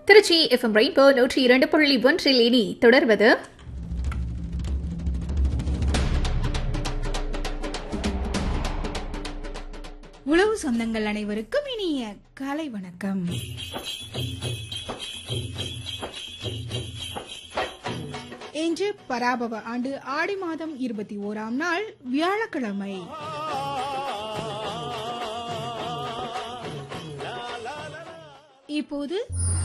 Trichy FM rainbow நூற்றி இரண்டு புள்ளி ஒன்றில் இனி தொடர்வது உழவு சொந்தங்கள் அனைவருக்கும் இனிய காலை வணக்கம் இன்று பராபவ ஆண்டு ஆடி மாதம் இருபத்தி ஓராம் நாள் வியாழக்கிழமை இப்போது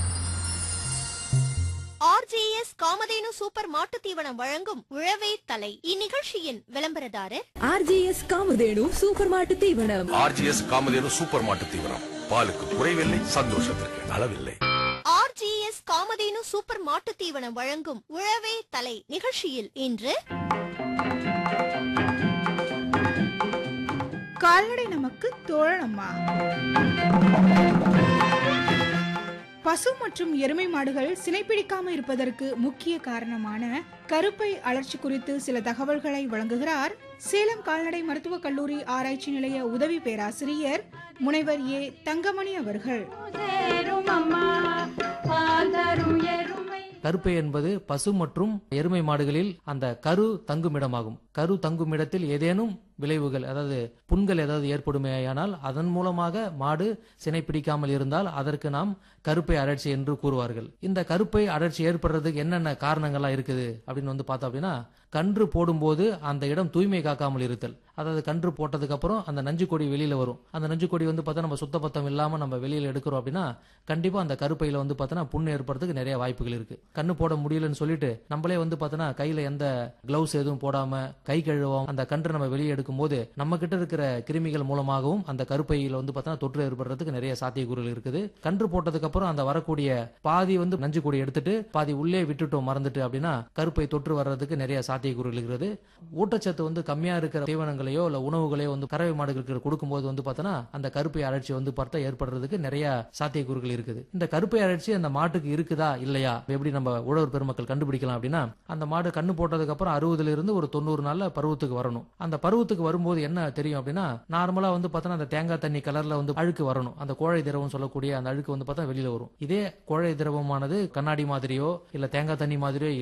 ஆர்ஜேஎஸ் காமதேனு சூப்பர் மாட்டுத் தீவனம் வழங்கும் உழவே தலை இந்நிகழ்ச்சியின் விளம்பரதாரர் ஆர்ஜிஎஸ் காமதேனு சூப்பர் மாட்டு தீவனம் ஆர்ஜிஎஸ் காமதேனு சூப்பர் மாட்டு தீவனம் பாலுக்கு குறைவில்லை சந்தோஷத்திற்கு அளவில்லை ஆர்ஜிஎஸ் காமதேனு சூப்பர் மாட்டுத் தீவனம் வழங்கும் உழவே தலை நிகழ்ச்சியில் இன்று கால்நடை நமக்கு தோழனம்மா பசு மற்றும் எருமை மாடுகள் சினைப்பிடிக்காம இருப்பதற்கு முக்கிய காரணமான கருப்பை அழற்சி குறித்து சில தகவல்களை வழங்குகிறார் சேலம் கால்நடை மருத்துவக் கல்லூரி ஆராய்ச்சி நிலைய உதவி பேராசிரியர் முனைவர் ஏ தங்கமணி அவர்கள் கருப்பை என்பது பசு மற்றும் எருமை மாடுகளில் அந்த கரு தங்குமிடமாகும் கரு தங்குமிடத்தில் ஏதேனும் விளைவுகள் அதாவது புண்கள் ஏதாவது ஏற்படுமேயானால் அதன் மூலமாக மாடு சினை பிடிக்காமல் இருந்தால் அதற்கு நாம் கருப்பை அழற்சி என்று கூறுவார்கள் இந்த கருப்பை அழற்சி ஏற்படுறதுக்கு என்னென்ன காரணங்கள்லாம் இருக்குது அப்படின்னு வந்து பார்த்தோம் அப்படின்னா கன்று போடும்போது அந்த இடம் தூய்மை காக்காமல் இருத்தல் அதாவது கன்று போட்டதுக்கு அப்புறம் அந்த நஞ்சு கொடி வெளியில வரும் அந்த நஞ்சு கொடி வந்து பார்த்தா நம்ம சுத்தபத்தம் இல்லாம நம்ம வெளியில எடுக்கிறோம் அப்படின்னா கண்டிப்பா அந்த கருப்பையில வந்து பார்த்தோன்னா புண்ணு ஏற்படுறதுக்கு நிறைய வாய்ப்புகள் இருக்கு கண்ணு போட முடியலன்னு சொல்லிட்டு நம்மளே வந்து பார்த்தோன்னா கையில எந்த கிளவுஸ் எதுவும் போடாம கை கழுவாம அந்த கன்று நம்ம வெளியே எடுக்கும்போது நம்ம கிட்ட இருக்கிற கிருமிகள் மூலமாகவும் அந்த கருப்பையில வந்து பார்த்தோன்னா தொற்று ஏற்படுறதுக்கு நிறைய சாத்தியக்கூறுகள் இருக்குது கன்று போட்டதுக்கு அப்புறம் அந்த வரக்கூடிய பாதி வந்து நஞ்சு கொடி எடுத்துட்டு பாதி உள்ளே விட்டுட்டோம் மறந்துட்டு அப்படின்னா கருப்பை தொற்று வர்றதுக்கு நிறைய சாத்தியக்கூறுகள் இருக்கிறது ஊட்டச்சத்து வந்து கம்மியா இருக்கிற தீவனங்களையோ இல்ல உணவுகளையோ வந்து கறவை மாடுகளுக்கு கொடுக்கும்போது வந்து பார்த்தோன்னா அந்த கருப்பை அழற்சி வந்து பார்த்தா ஏற்படுறதுக்கு நிறைய சாத்தியக்கூறுகள் இருக்குது இந்த கருப்பை அழற்சி அந்த மாட்டுக்கு இருக்குதா இல்லையா எப்படி நம்ம உழவர் பெருமக்கள் கண்டுபிடிக்கலாம் அப்படின்னா அந்த மாடு கண்ணு போட்டதுக்கு அப்புறம் அறுபதுல இருந்து ஒரு தொண்ணூறு நாள்ல பருவத்துக்கு வரணும் அந்த பருவத்துக்கு வரும்போது என்ன தெரியும் அப்படின்னா நார்மலா வந்து பார்த்தோன்னா அந்த தேங்காய் தண்ணி கலர்ல வந்து அழுக்கு வரணும் அந்த கோழை திரவம் சொல்லக்கூடிய அந்த அழுக்கு வந்து பார்த்தா வெளியில வரும் இதே கோழை திரவமானது கண்ணாடி மாதிரியோ இல்ல தேங்காய் தண்ணி மாதிரியோ